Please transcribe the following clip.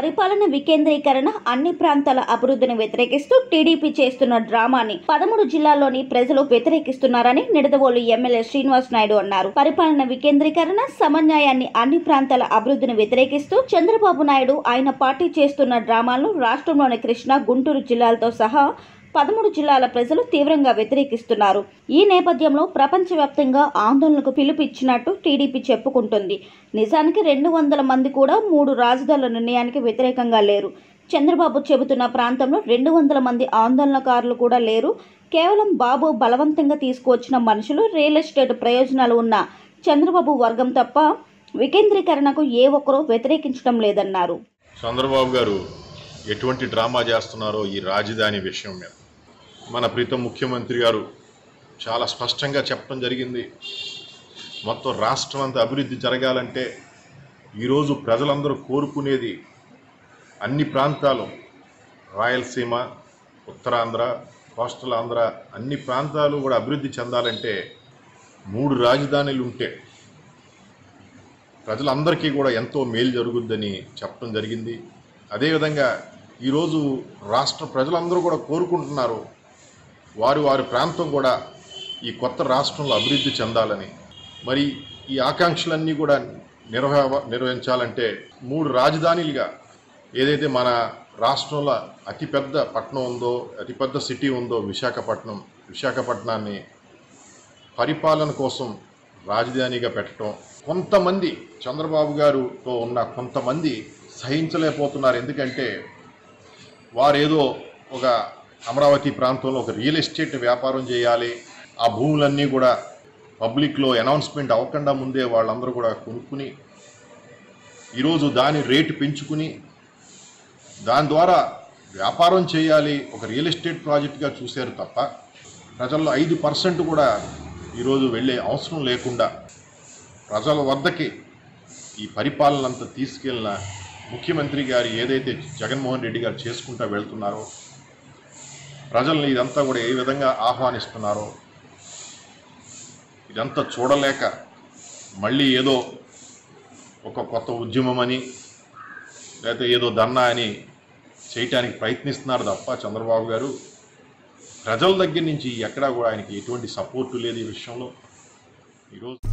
పరిపాలన వికేంద్రీకరణ అన్ని ప్రాంతాల అభివృద్ధిని వ్యతిరేకిస్తూ టీడీపీ చేస్తున్న డ్రామాని పదమూడు జిల్లాల్లోని ప్రజలు వ్యతిరేకిస్తున్నారని నిడదవోలు ఎమ్మెల్యే శ్రీనివాస్ నాయుడు అన్నారు పరిపాలన వికేంద్రీకరణ సమన్యాయాన్ని అన్ని ప్రాంతాల అభివృద్ధిని వ్యతిరేకిస్తూ చంద్రబాబు నాయుడు ఆయన పార్టీ చేస్తున్న డ్రామాలను రాష్ట్రంలోని కృష్ణా గుంటూరు జిల్లాలతో సహా పదమూడు జిల్లాల ప్రజలు తీవ్రంగా వ్యతిరేకిస్తున్నారు ఈ నేపథ్యంలో ప్రపంచవ్యాప్తంగా ఆందోళనకు పిలుపిచ్చినట్టు టీడీపీ చెప్పుకుంటుంది నిజానికి రెండు వందల మంది కూడా మూడు రాజధానుల నిర్ణయానికి వ్యతిరేకంగా లేరు చంద్రబాబు చెబుతున్న ప్రాంతంలో రెండు వందల మంది ఆందోళనకారులు కూడా లేరు కేవలం బాబు బలవంతంగా తీసుకువచ్చిన మనుషులు రియల్ ఎస్టేట్ ప్రయోజనాలు ఉన్న చంద్రబాబు వర్గం తప్ప వికేంద్రీకరణకు ఏ ఒక్కరూ వ్యతిరేకించడం లేదన్నారు చంద్రబాబు గారు ఎటువంటి డ్రామా చేస్తున్నారో ఈ రాజధాని విషయం మీద మన ప్రీతం ముఖ్యమంత్రి గారు చాలా స్పష్టంగా చెప్పడం జరిగింది మొత్తం రాష్ట్రం అంతా అభివృద్ధి జరగాలంటే ఈరోజు ప్రజలందరూ కోరుకునేది అన్ని ప్రాంతాలు రాయలసీమ ఉత్తరాంధ్ర కోస్టల్ ఆంధ్ర అన్ని ప్రాంతాలు కూడా అభివృద్ధి చెందాలంటే మూడు రాజధానులు ఉంటే ప్రజలందరికీ కూడా ఎంతో మేలు జరుగుద్దని చెప్పడం జరిగింది అదేవిధంగా ఈరోజు రాష్ట్ర ప్రజలందరూ కూడా కోరుకుంటున్నారు వారి వారి ప్రాంతం కూడా ఈ కొత్త రాష్ట్రంలో అభివృద్ధి చెందాలని మరి ఈ ఆకాంక్షలన్నీ కూడా నిర్వహ నిర్వహించాలంటే మూడు రాజధానిలుగా ఏదైతే మన రాష్ట్రంలో అతిపెద్ద పట్టణం ఉందో అతిపెద్ద సిటీ ఉందో విశాఖపట్నం విశాఖపట్నాన్ని పరిపాలన కోసం రాజధానిగా పెట్టడం కొంతమంది చంద్రబాబు గారుతో ఉన్న కొంతమంది సహించలేకపోతున్నారు ఎందుకంటే వారేదో ఒక అమరావతి ప్రాంతంలో ఒక రియల్ ఎస్టేట్ వ్యాపారం చేయాలి ఆ భూములన్నీ కూడా పబ్లిక్లో అనౌన్స్మెంట్ అవ్వకుండా ముందే వాళ్ళందరూ కూడా కొనుక్కుని ఈరోజు దాని రేటు పెంచుకుని దాని ద్వారా వ్యాపారం చేయాలి ఒక రియల్ ఎస్టేట్ ప్రాజెక్ట్గా చూశారు తప్ప ప్రజల్లో ఐదు పర్సెంట్ కూడా ఈరోజు వెళ్ళే అవసరం లేకుండా ప్రజల వద్దకి ఈ పరిపాలన అంతా తీసుకెళ్ళిన ముఖ్యమంత్రి గారు ఏదైతే జగన్మోహన్ రెడ్డి గారు చేసుకుంటూ వెళ్తున్నారో ప్రజల్ని ఇదంతా కూడా ఏ విధంగా ఆహ్వానిస్తున్నారో ఇదంతా చూడలేక మళ్ళీ ఏదో ఒక కొత్త ఉద్యమం అని లేకపోతే ఏదో దన్నా అని చేయటానికి ప్రయత్నిస్తున్నారు తప్ప చంద్రబాబు గారు ప్రజల దగ్గర నుంచి ఎక్కడా కూడా ఆయనకి ఎటువంటి సపోర్టు లేదు ఈ విషయంలో ఈరోజు